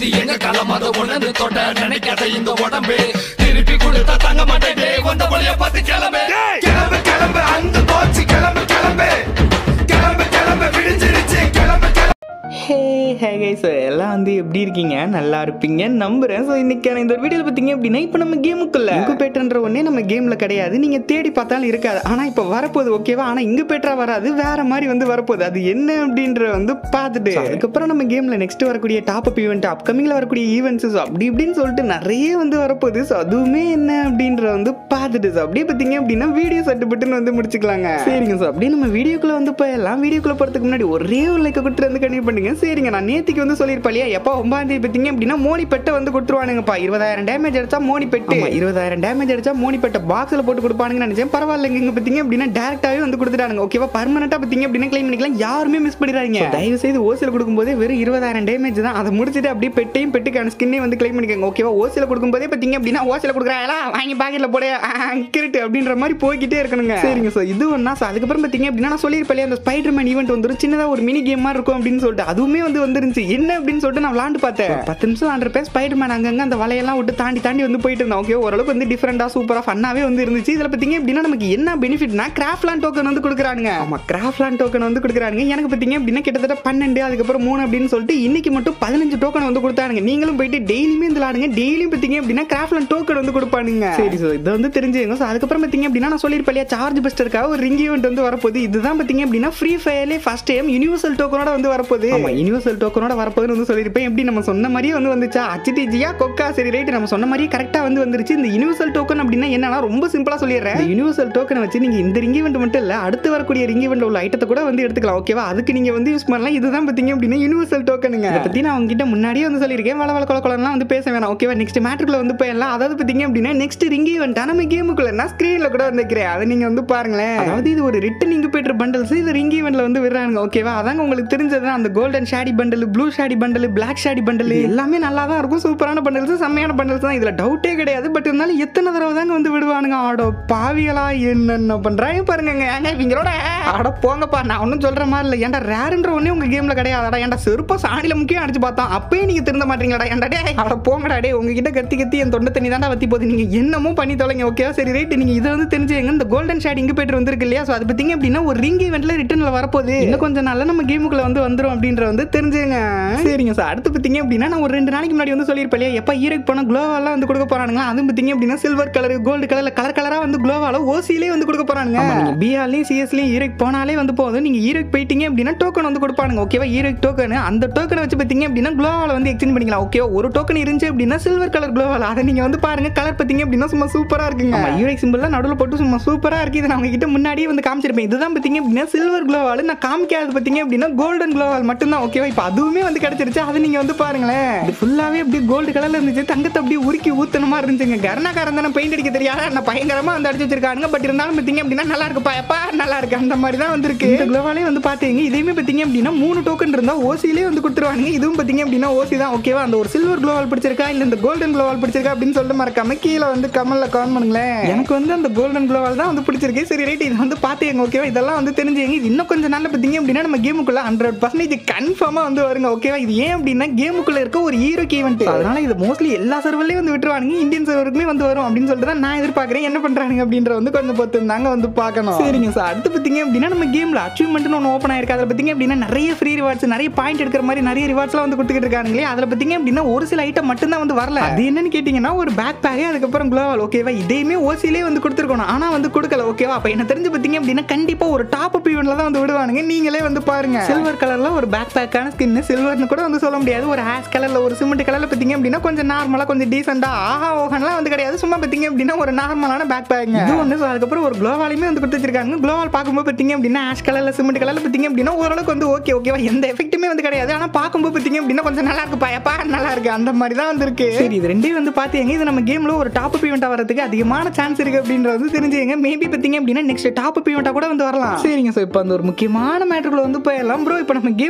இது எங்க காலம் அதை உணர்ந்து தொட்ட நினைக்காத இந்த உடம்பு திருப்பி கொடுத்தா தங்க மாட்டேன் வந்த வழிய பார்த்து கிளம்பு கிளம்பு கிளம்பு அந்த போச்சு கிளம்பு கிளம்பு கிளம்பு கிளம்பு விடிஞ்சிருச்சு கிளம்பு கிளம்பு ஹே ஹே கைஸ் எல்லாம் வந்து எப்படி இருக்கீங்க நல்லா இருப்பீங்க நம்புறேன் ஸோ இன்னைக்கான இந்த ஒரு வீடியோவில் பார்த்தீங்க அப்படின்னா இப்போ நம்ம கேமுக்குள்ள இங்குபேட்டர்ன்ற ஒன்னே நம்ம கேமில் கிடையாது நீங்கள் தேடி பார்த்தாலும் இருக்காது ஆனால் இப்போ வரப்போகுது ஓகேவா ஆனால் இங்குபேட்டரா வராது வேற மாதிரி வந்து வரப்போகுது அது என்ன அப்படின்ற வந்து பார்த்துட்டு அதுக்கப்புறம் நம்ம கேமில் நெக்ஸ்ட் வரக்கூடிய டாப் அப் ஈவெண்ட் அப்கமிங்கில் வரக்கூடிய ஈவெண்ட்ஸ் அப்படி இப்படின்னு சொல்லிட்டு நிறைய வந்து வரப்போகுது ஸோ அதுவுமே என்ன அப்படின்ற வந்து பார்த்துட்டு ஸோ அப்படியே பார்த்தீங்க அப்படின்னா வீடியோ சட்டுப்பட்டுன்னு வந்து முடிச்சுக்கலாங்க சரிங்க ஸோ அப்படியே நம்ம வீடியோக்குள்ள வந்து போயிடலாம் வீடியோக்குள்ள போகிறதுக்கு முன்னாடி ஒரே ஒரு லைக்கை கொடுத்துட்டு வந்து கண்டிப்பாக பண்ணுங்க சரிங்க நான் நேத்திக்கு வந்து சொல்லியிருப்பேன் இல்லையா எப்போ ஒன்பதாம் தேதி பார்த்தீங்க அப்படின்னா மோனி பெட்டை வந்து கொடுத்துருவானுங்கப்பா இருபதாயிரம் டேமேஜ் அடிச்சா மோனி பெட்டு இருபதாயிரம் டேமேஜ் அடிச்சா மோனி பெட்டை பாக்ஸில் போட்டு கொடுப்பானுங்கன்னு நினைச்சேன் பரவாயில்லைங்க இங்கே பார்த்தீங்க அப்படின்னா டேரக்டாகவே வந்து கொடுத்துட்டானுங்க ஓகேவா பர்மனெண்ட்டாக பார்த்தீங்க அப்படின்னா கிளைம் பண்ணிக்கலாம் யாருமே மிஸ் பண்ணிடுறாங்க தயவு செய்து ஓசியில் கொடுக்கும்போதே வெறும் இருபதாயிரம் டேமேஜ் தான் அதை முடிச்சுட்டு அப்படியே பெட்டையும் பெட்டுக்கான ஸ்கின்னையும் வந்து கிளைம் பண்ணிக்கோங்க ஓகேவா ஓசியில் கொடுக்கும்போதே பார்த்தீங்க அப்படின்னா ஓசியில் கொடுக்குறாங்களா வாங்கி பாக்கெட்டில் போட கிரிட்டு அப்படின்ற மாதிரி போய்கிட்டே இருக்கணுங்க சரிங்க சார் இது ஒன்றா ஸோ அதுக்கப்புறம் பார்த்தீங்க அப்படின்னா நான் சொல்லியிருப்பேன் இல்லையா, அந்த ஸ்பைடர் மேன் ஈவெண்ட் வந்துடும் சின்னதாக ஒரு மினி கேம் மாதிரி இருக்கும் அப்படின்னு சொல்லிட்டு அதுவுமே வந்து வந்துருந்துச்சு என்ன அப்படின்னு சொல்லிட்டு நான் விளாண்டு பார்த்தேன் ஒரு பத்து நிமிஷம் விளாண்டுருப்பேன் ஸ்பைடர் மேன் அங்கங்க அந்த வலையெல்லாம் விட்டு தாண்டி தாண்டி வந்து போயிட்டு இருந்தோம் ஓகே ஓரளவுக்கு வந்து டிஃப்ரெண்டாக சூப்பராக ஃபன்னாகவே வந்து இருந்துச்சு இதில் பார்த்தீங்க அப்படின்னா நமக்கு என்ன பெனிஃபிட்னா கிராஃப்ட்லான் டோக்கன் வந்து கொடுக்குறானுங்க ஆமாம் கிராஃப்ட்லான் டோக்கன் வந்து கொடுக்குறானுங்க எனக்கு பார்த்தீங்க அப்படின்னா கிட்டத்தட்ட பன்னெண்டு அதுக்கப்புறம் மூணு அப்படின்னு சொல்லிட்டு இன்னைக்கு மட்டும் பதினஞ்சு டோக்கன் வந்து கொடுத்தானுங்க நீங்களும் போயிட்டு டெய்லியுமே இந்த விளாடுங்க டெய்லியும் பார்த்தீங்க அப்படின்னா கிராஃப்ட்லான் டோக்கன் வந்து கொடுப்பானுங்க சரி சார் இதை வந்து தெரிஞ்சுங்க ஸோ அதுக்கப்புறம் பார்த்தீங்க அப்படின்னா நான் சொல்லியிருப்பேன் இல்லையா சார்ஜ் பஸ்டருக்காக ஒரு ரிங் ஈவெண்ட் வந்து வரப்போகுது இதுதான் பார்த்தீங்க அப்படின்னா ஃப்ரீ ஃபயர்லேயே ஃபர்ஸ்ட் டைம் யூனிவர்சல் டோக்கனோட வந்து வரப்போகுது ஆமாம் யூனிவர்சல் டோக்கனோட வரப்போகுதுன்னு வந்து சொல்லியிருப்பேன் எப்படி நம்ம சொன்ன மாதிரியே வந்து வந்துச்சா ஹச்டிஜியா கொக்கா சரி ரைட் நம்ம சொன்ன மாதிரியே கரெக்டாக வந்து வந்துருச்சு இந்த யூனிவர்சல் டோக்கன் அப்படின்னா என்னன்னா ரொம்ப சிம்பிளாக சொல்லிடுறேன் இந்த யூனிவர்சல் டோக்கனை வச்சு நீங்கள் இந்த ரிங் ஈவெண்ட் மட்டும் இல்லை அடுத்து வரக்கூடிய ரிங் ஈவெண்ட் உள்ள ஐட்டத்தை கூட வந்து எடுத்துக்கலாம் ஓகேவா அதுக்கு நீங்கள் வந்து யூஸ் பண்ணலாம் இதுதான் பார்த்தீங்க அப்படின்னா யூனிவர்சல் டோக்கனுங்க இதை பற்றி நான் உங்ககிட்ட முன்னாடியே வந்து சொல்லியிருக்கேன் வள வள கொல கொலலாம் வந்து பேச வேணாம் ஓகேவா நெக்ஸ்ட் மேட்ருக்குள்ள வந்து போயிடலாம் அதாவது பார்த்தீங்க அப்படின்னா நெக்ஸ்ட் ரிங் ஈவெண்ட் நம்ம கேமுக்குள்ள நான் ஸ்க்ரீனில் கூட வந்து வைக்கிறேன் அதை நீங்கள் வந்து பாருங்களேன் அதாவது இது ஒரு ரிட்டன் இங்கு போய்ட்டு பண்டல்ஸ் இது ரிங் ஈவெண்ட்ல வந்து விடுறாங்க ஓகேவா அதாங்க உங்களுக்கு தெரிஞ்சது அந்த golden shady bundle blue shady bundle black shady bundle எல்லாமே நல்லா தான் இருக்கும் சூப்பரான பண்டல்ஸ் செம்மையான பண்டல்ஸ் தான் இதுல டவுட்டே கிடையாது பட் இருந்தாலும் எத்தனை தடவை தாங்க வந்து விடுவானுங்க ஆடோ பாவிகளா என்னென்ன பண்றாங்க பாருங்க ஏங்க இவங்களோட ஆட போங்கப்பா நான் ஒன்றும் சொல்ற மாதிரி இல்லை ஏன்டா ரேருன்ற ஒன்னே உங்க கேம்ல கிடையாதுடா ஏன்டா செருப்பா சாணியில முக்கியம் அடிச்சு பார்த்தோம் அப்பயே நீங்க திருந்த மாட்டீங்களாடா ஏன்டா டே ஆட போங்கடா டே உங்ககிட்ட கத்தி கத்தி என் தொண்டை தண்ணி தாண்டா வத்தி போகுது நீங்க என்னமோ பண்ணி தொலைங்க ஓகேவா சரி ரைட் நீங்க இதை வந்து தெரிஞ்சுங்க இந்த கோல்டன் ஷாட் இங்கு போயிட்டு வந்திருக்கு இல்லையா ஸோ அது பார்த்தீங்க அப்படின்னா ஒரு ரிங் ஈவெண்ட்ல ரிட்டர்ன்ல வரப்போகுது இன்னும் கொஞ்சம் நாள்ல நம்ம கேமுக்குள்ள வந்து வந்துரும் அப்படின்ற வந்து தெரிஞ்சுங்க சரிங்க சார் அடுத்து பார்த்தீங்க அப்படின்னா நான் ஒரு ரெண்டு நாளைக்கு முன்னாடி வந்து சொல்லியிருப்பேன் இல்லையா எப்போ ஈரோக்கு போனால் குளோவாலாம் வந்து கொடுக்க போறானுங்களா அதுவும் பார்த்தீங்க அப்படின்னா சில்வர் கலர் கோல்டு கலர்ல கலர் கலரா வந்து குளோவால ஓசிலே வந்து கொடுக்க போறானுங்க நீங்க பிஆர்லையும் சிஎஸ்லையும் ஈரோக்கு போனாலே வந்து போதும் நீங்க ஈரோக்கு போயிட்டீங்க அப்படின்னா டோக்கன் வந்து கொடுப்பானுங்க ஓகேவா ஈரோக்கு டோக்கன் அந்த டோக்கனை வச்சு பார்த்தீங்க அப்படின்னா குளோவால வந்து எக்ஸ்சேஞ்ச் பண்ணிக்கலாம் ஓகேவா ஒரு டோக்கன் இருந்துச்சு அப்படின்னா சில்வர் கலர் குளோவால அதை நீங்க வந்து பாருங்க கலர் பார்த்தீங்க அப்படின்னா சும்மா சூப்பரா இருக்குங்க ஈரோக் சிம்பிள்லாம் நடுவில் போட்டு சும்மா சூப்பரா இருக்கு இதை நான் உங்ககிட்ட முன்னாடியே வந்து காமிச்சிருப்பேன் இதுதான் பார்த்தீங்க அப்படின்னா சில்வர் குளோவால் நான் காமிக்காது பார்த்தீங்க அப்படின்னா கோல்டன் குளோவால் மட்டும்தான் ஓகேவா இப்போ அதுவுமே வந்து கிடைச்சிருச்சு அதை நீங்க வந்து பாருங்களேன் இது ஃபுல்லாவே அப்படியே கோல்டு கலர்ல இருந்துச்சு தங்கத்தை அப்படியே உருக்கி ஊத்தன மாதிரி இருந்துச்சுங்க கருணாக்காரன் தானே பெயிண்ட் அடிக்க தெரியாத நான் பயங்கரமா வந்து அடிச்சு வச்சிருக்கானுங்க பட் இருந்தாலும் பார்த்தீங்க அப்படின்னா நல்லா இருக்குப்பா எப்பா நல்லா இருக்கு அந்த மாதிரி தான் வந்திருக்கு இந்த குளோவாலே வந்து பார்த்தீங்க இதையுமே பார்த்தீங்க அப்படின்னா மூணு டோக்கன் இருந்தா ஓசிலே வந்து கொடுத்துருவானுங்க இதுவும் பார்த்தீங்க அப்படின்னா ஓசி தான் ஓகேவா அந்த ஒரு சில்வர் குளோவால் பிடிச்சிருக்கா இல்ல இந்த கோல்டன் குளோவால் பிடிச்சிருக்கா அப்படின்னு சொல்லிட்டு மறக்காம கீழே வந்து கமெண்ட்ல கமெண்ட் பண்ணுங்களேன் எனக்கு வந்து அந்த கோல்டன் குளோவால் தான் வந்து பிடிச்சிருக்கு சரி ரைட் இதை வந்து பார்த்துங்க ஓகேவா இதெல்லாம் வந்து தெரிஞ்சுங்க இது இன்னும் கொஞ்சம் நாள்ல பார்த்தீங்க அப்படின்னா நம்ம கேமுக்குள்ள ஹண்ட்ரட் பர்சன்டேஜ் கன்ஃபார்மா வந்து வருங்க ஓகேவா இது ஏன் அப்படின்னா கேமுக்குள்ள இருக்க ஒரு ஹீரோ ஈவெண்ட் அதனால இது மோஸ்ட்லி எல்லா சர்வர்லயும் வந்து விட்டுருவானுங்க இந்தியன் சர்வருக்குமே வந்து வரும் அப்படின்னு சொல்லிட்டு தான் நான் எதிர்பார்க்கறேன் என்ன பண்றாங்க அப்படின்ற வந்து கொஞ்சம் பொறுத்து இருந்தாங்க வந்து பார்க்கணும் சரிங்க சார் அடுத்து பார்த்தீங்க அப்படின்னா நம்ம கேம்ல அச்சீவ்மெண்ட்னு ஒன்று ஓப்பன் ஆயிருக்கு அதில் பார்த்தீங்க அப்படின்னா நிறைய ஃப்ரீ ரிவார்ட்ஸ் நிறைய பாயிண்ட் எடுக்கிற மாதிரி நிறைய ரிவார்ட்ஸ்லாம் வந்து கொடுத்துக்கிட்டு இருக்காங்களே அதில் பார்த்தீங்க அப்படின்னா ஒரு சில ஐட்டம் மட்டும் தான் வந்து வரல அது என்னன்னு கேட்டிங்கன்னா ஒரு பேக் பேக்கே அதுக்கப்புறம் குளோவல் ஓகேவா இதையுமே ஓசிலே வந்து கொடுத்துருக்கணும் ஆனா வந்து கொடுக்கல ஓகேவா அப்போ என்ன தெரிஞ்சு பார்த்தீங்க அப்படின்னா கண்டிப்பா ஒரு டாப் அப் ஈவெண்ட்ல தான் வந்து விடுவானுங்க நீங்களே வந்து பாருங்க சில்வர் கலர்ல ஒரு பேக் பேக்கான ஸ்கின் சில்வர்னு கூட வந்து சொல்ல முடியாது ஒரு ஹேஷ் கலர்ல ஒரு சிமெண்ட் கலர்ல பார்த்தீங்க அப்படின்னா கொஞ்சம் நார்மலா கொஞ்சம் டீசெண்டா ஆஹா ஓகன்லாம் வந்து கிடையாது சும்மா பார்த்தீங்க அப்படின்னா ஒரு நார்மலான பேக் பேக் இது ஒன்று so அதுக்கப்புறம் ஒரு குளோவாலுமே வந்து கொடுத்து வச்சிருக்காங்க குளோவால் பார்க்கும்போது பார்த்தீங்க அப்படின்னா ஆஷ் கலர்ல சிமெண்ட் கலர்ல பார்த்தீங்க அப்படின்னா ஓரளவுக்கு வந்து ஓகே ஓகேவா எந்த எஃபெக்ட்டுமே வந்து கிடையாது ஆனா பார்க்கும்போது பார்த்தீங்க அப்படின்னா கொஞ்சம் நல்லா இருக்கு பயப்பா நல்லா இருக்கு அந்த மாதிரி தான் வந்து இருக்கு சரி இது ரெண்டையும் வந்து பார்த்தீங்க இது நம்ம கேம்ல ஒரு டாப் அப் ஈவெண்ட் வரதுக்கு அதிகமான சான்ஸ் இருக்கு அப்படின்றது வந்து தெரிஞ்சுங்க மேபி பார்த்தீங்க அப்படின்னா நெக்ஸ்ட் டாப் அப் ஈவெண்ட்டா கூட வந்து வரலாம் சரிங்க சார் இப்போ அந்த ஒரு முக்கியமான மேட்டருக்குள்ள வந்து போயிடலாம் ப்ரோ இப்போ நம்ம கேமுக்குள்ள வந்து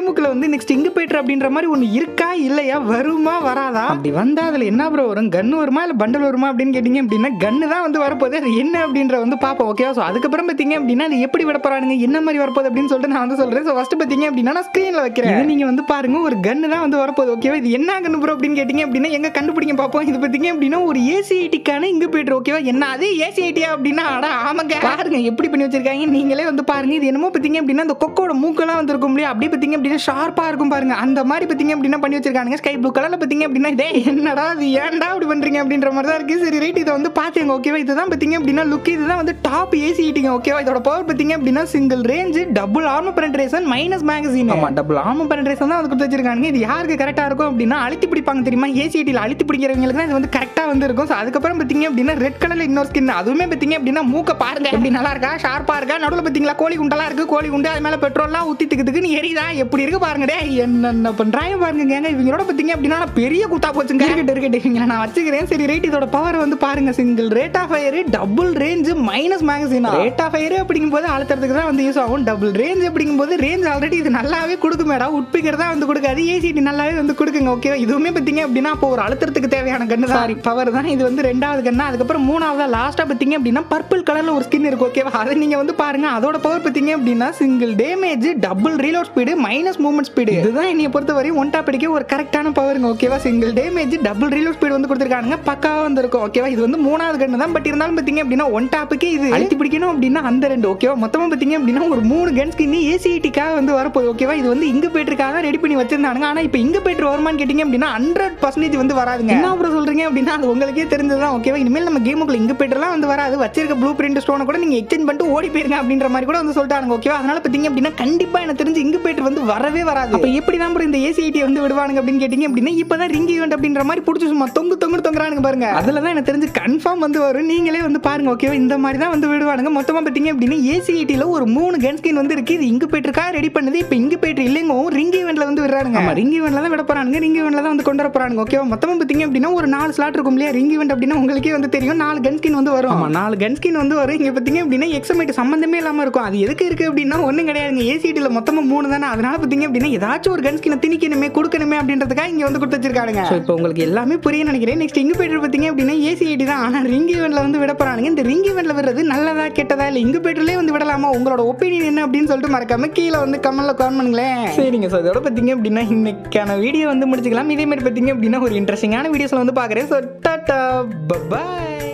வந்து நெக்ஸ்ட் இங்கு போய்ட்டு அப்படின்ற மாதிரி ஒன்று இருக்கா இல்லையா வருமா வராதா அப்படி வந்தா அதில் என்ன ப்ரோ வரும் கன் வருமா இல்லை பண்டல் வருமா அப்படின்னு கேட்டிங்க அப்படின்னா கன்னு தான் வந்து வரப்போகுது அது என்ன அப்படின்ற வந்து பார்ப்போம் ஓகேவா ஸோ அதுக்கப்புறம் பார்த்தீங்க அப்படின்னா அது எப்படி விட போறானுங்க என்ன மாதிரி வரப்போகுது அப்படின்னு சொல்லிட்டு நான் வந்து சொல்கிறேன் ஸோ ஃபஸ்ட்டு பார்த்தீங்க அப்படின்னா நான் ஸ்க்ரீனில் வைக்கிறேன் இது நீங்கள் வந்து பாருங்க ஒரு கன்னு தான் வந்து வரப்போகுது ஓகேவா இது என்ன கன்னு ப்ரோ அப்படின்னு கேட்டிங்க அப்படின்னா எங்க கண்டுபிடிங்க பார்ப்போம் இது பார்த்தீங்க அப்படின்னா ஒரு ஏசிஐடிக்கான இங்கு போய்ட்டு ஓகேவா என்ன அது ஏசிஐடியா அப்படின்னா அட ஆமாங்க பாருங்க எப்படி பண்ணி வச்சிருக்காங்க நீங்களே வந்து பாருங்க இது என்னமோ பார்த்தீங்க அப்படின்னா அந்த கொக்கோட மூக்கெல்லாம் வந்திருக்கும் இல்லையா அப்படியே பார்த்தீங்க அப்படின்னா ஷார்ப்பாக இருக்கும் பாருங்க அந்த மாதிரி பார்த்தீங்க அப்படின்னா பண்ணி வச்சிருக்காங்க ஸ்கை ப்ளூ கலரில் பார்த்தீங்க அப்படின்னா இதே என்னடா இது ஏன்டா அப்படி பண்றீங்க அப்படின்ற மாதிரி தான் இருக்கு சரி ரைட் இதை வந்து பாத்துங்க ஓகேவா இதுதான் பார்த்தீங்க அப்படின்னா லுக் இதுதான் வந்து டாப் ஏசி ஹீட்டிங் ஓகேவா இதோட பவர் பார்த்தீங்க அப்படின்னா single range double armour penetration minus magazine ஆமா டபுள் ஆர்மர் பெனட்ரேஷன் தான் வந்து கொடுத்து வச்சிருக்காங்க இது யாருக்கு கரெக்டாக இருக்கும் அப்படின்னா அழுத்தி பிடிப்பாங்க தெரியுமா ஏசிஐடியில் அழுத்தி பிடிக்கிறவங்களுக்கு தான் இது வந்து கரெக்டாக வந்து இருக்கும் ஸோ அதுக்கப்புறம் பார்த்தீங்க அப்படின்னா ரெட் கலர்ல இன்னொரு ஸ்கின் அதுவுமே பார்த்தீங்க அப்படின்னா மூக்க பாருங்க எப்படி நல்லா இருக்கா ஷார்ப்பா இருக்கா நடுவில் பார்த்தீங்களா கோழி குண்டெல்லாம் இருக்கு கோழி குண்டு அது மேலே பெட்ரோல்லாம் ஊற்றி திக்கு நீ எரியுதா எப்படி இருக்கு பாருங்க டே என்னென்ன பண்றாங்க பாருங்க ஏங்க இவங்களோட பார்த்தீங்க அப்படின்னா நான் பெரிய குத்தா போச்சுங்க இருக்கட்டும் இருக்கட்டும் இவங்களை நான் வச்சுக்கிறேன் சரி ரேட் இதோட பவர் வந்து பாருங்க single rate of fire double range minus magazine rate of fire அப்படிங்கும்போது அழுத்துறதுக்கு தான் வந்து யூஸ் ஆகும் டபுள் ரேஞ்ச் அப்படிங்கும்போது ரேஞ்ச் ஆல்ரெடி இது நல்லாவே கொடுக்கும் மேடம் உட்பிக்கர் தான் வந்து கொடுக்காது ஏசிடி நல்லாவே வந்து கொடுக்குங்க ஓகே இதுவுமே பார்த்தீங்க அப்படின்னா அப்போ ஒரு அழுத்தறதுக்கு தேவையான கண்ணு சாரி பவர் தான் இது வந்து ரெண்டாவது கண்ணா அதுக்கப்புறம் மூணாவதா லாஸ்ட்டாக பார்த்தீங்க அப்படின்னா பர்பிள் கலரில் ஒரு ஸ்கின் இருக்கு ஓகேவா அதை நீங்கள் வந்து பாருங்க அதோட பவர் பார்த்தீங்க அப்படின்னா single damage double reload speed minus movement speed இதுதான் என்னைய பொறுத்த வரையும் ஒன் டாப் அடிக்க ஒரு கரெக்டான பவருங்க ஓகேவா single damage double reload speed வந்து கொடுத்துருக்காங்க பக்காவாக வந்திருக்கும் ஓகேவா இது வந்து மூணாவது கண்ணு தான் பட் இருந்தாலும் பார்த்தீங்க அப்படின்னா ஒன் டாப்புக்கு இது அழுத்தி பிடிக்கணும் அப்படின்னா அந்த ரெண்டு ஓகேவா மொத்தமாக பார்த்தீங்க அப்படின்னா ஒரு மூணு கன் ஸ்கின் ஏசிஐடிக்காக வந்து வரப்போகுது ஓகேவா இது வந்து இங்க போயிட்டுருக்காக ரெடி பண்ணி வச்சிருந்தாங்க ஆனால் இப்போ இங்க போயிட்டு வருமான்னு கேட்டிங்க அப்படின்னா ஹண்ட்ரட் பர்சன்டேஜ் வந்து வராதுங்க என்ன அப்புறம் சொல்றீங்க அப்படின்னா அது உங்களுக்கே தெரிஞ்சதுதான் ஓகேவா இனிமேல் நம்ம கேமுக்குள்ள இங்க போயிட்டுலாம் வந்து வராது வச்சிருக்க ப்ளூ பிரிண்ட் ஸ்டோனை கூட நீங்க எக்ஸ்சேஞ்ச் பண்ணிட்டு ஓடி போயிருங்க அப்படின்ற மாதிரி கூட வந்து சொல்லிட்டாங்க ஓகேவா அதனால பார்த்தீங்க அப்படின்னா கண்டிப்பா எனக்கு தெரிஞ்சு இங்க போயிட்டு வந்து வரவே வராது அப்போ எப்படி தான் bro இந்த ஏசிஐடி வந்து விடுவானுங்க அப்படின்னு கேட்டிங்க அப்படின்னா இப்போதான் ரிங் ஈவெண்ட் அப்படின்ற மாதிரி பிடிச்சி சும்மா தொங்கு தொங்கு தொங்குறானுங்க பாருங்க அதில் தான் எனக்கு தெரிஞ்சு கன்ஃபார்ம் வந்து வரும் நீங்களே வந்து பாருங்க ஓகேவா இந்த மாதிரி தான் வந்து விடுவானுங்க மொத்தமாக பார்த்தீங்க அப்படின்னா ஏசிஐடியில் ஒரு மூணு கன் ஸ்கின் வந்து இருக்கு இது இங்க போயிட்டு இருக்கா ரெடி பண்ணது இப்போ இங்க போயிட்டு இல்லைங்க ரிங் ஈவெண்ட்ல வந்து விடுறானுங்க ஆமா ரிங் ஈவெண்ட்ல தான் விட போறானுங்க ரிங் ஈவெண்ட்ல தான் வந்து கொண்டு வர போறானுங்க ஓகேவா மொத்தமாக பார்த்தீங்க அப்படின்னா ஒரு நாலு ஸ்லாட் இருக்கும் இல்லையா ரிங் ஈவெண்ட் அப்படின்னா உங்களுக்கே வந்து தெரியும் நாலு கன் ஸ்கின் வந்து வரும் ஆமா நாலு கன் ஸ்கின் வந்து வரும் இங்க பார்த்தீங்க அப்படின்னா எக்ஸமேட் சம்மந்தமே இல்லாம இருக்கும் அது எதுக்கு இருக்கு அப்படின்னா ஒன்றும் கிடையாதுங்க ஏசிடியில் மொத்தமாக மூணு தானே அதனால பார்த்தீங்க அப்படின்னா ஏதாச்சும் ஒரு கன் ஸ்கினை திணிக்கணுமே கொடுக்கணுமே அப்படின்றதுக்காக இங்க வந்து கொடுத்து வச்சிருக்கானுங்க ஸோ இப்போ உங்களுக்கு எல்லாமே புரிய நினைக்கிறேன் நெக்ஸ்ட் இங்க போயிட்டு பார்த்தீங்க அப்படின்னா ஏசிஐடி தான் ஆனால் ரிங் ஈவெண்ட்ல வந்து விட போறானுங்க இந்த ரிங் ஈவெண்ட்ல விடுறது நல்லதா கெட்டதா இல்லை இங்க போயிட்டுலேயே வந்து விடலாமா உங்களோட ஒப்பீனியன் என்ன அப்படின்னு சொல்லிட்டு மறக்காம கீழே வந்து கமெண்ட்ல கமெண்ட் பண்ணுங்களேன் சரிங்க ஸோ இதோட பார்த்தீங்க அப்படின்னா இன்னைக்கான வீடியோ வந்து முடிச்சுக்கலாம் இதே மாதிரி பார்த்தீங்க அப்படின்னா ஒரு இன்ட்ரெஸ்டிங்கான வீடியோஸ்ல வந்து பார்க்குறேன் ஸோ டாட்டா பபாய்